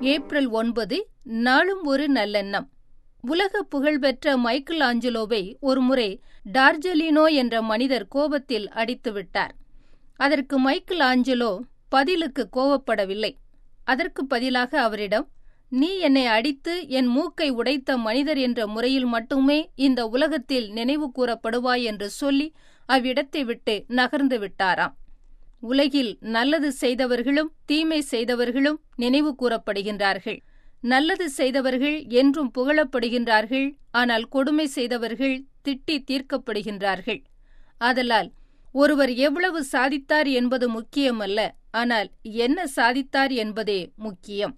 April ஒன்பது நாளும் ஒரு நல்லெண்ணம் உலக புகழ்பெற்ற மைக்கேல் ஆஞ்சலோவை ஒருமுறை டார்ஜலினோ என்ற மனிதர் கோபத்தில் அடித்துவிட்டார் அதற்கு மைக்கேல் ஆஞ்சலோ பதிலுக்கு கோபப்படவில்லை அதற்கு பதிலாக அவரிடம் நீ என்னை அடித்து என் மூக்கை உடைத்த மனிதர் என்ற முறையில் மட்டுமே இந்த உலகத்தில் நினைவு கூறப்படுவாய் என்று சொல்லி அவ்விடத்தை விட்டு நகர்ந்து விட்டாராம் உலகில் நல்லது செய்தவர்களும் தீமை செய்தவர்களும் நினைவு கூறப்படுகின்றார்கள் நல்லது செய்தவர்கள் என்றும் புகழப்படுகின்றார்கள் ஆனால் கொடுமை செய்தவர்கள் திட்டி தீர்க்கப்படுகின்றார்கள் ஆதலால் ஒருவர் எவ்வளவு சாதித்தார் என்பது முக்கியமல்ல ஆனால் என்ன சாதித்தார் என்பதே முக்கியம்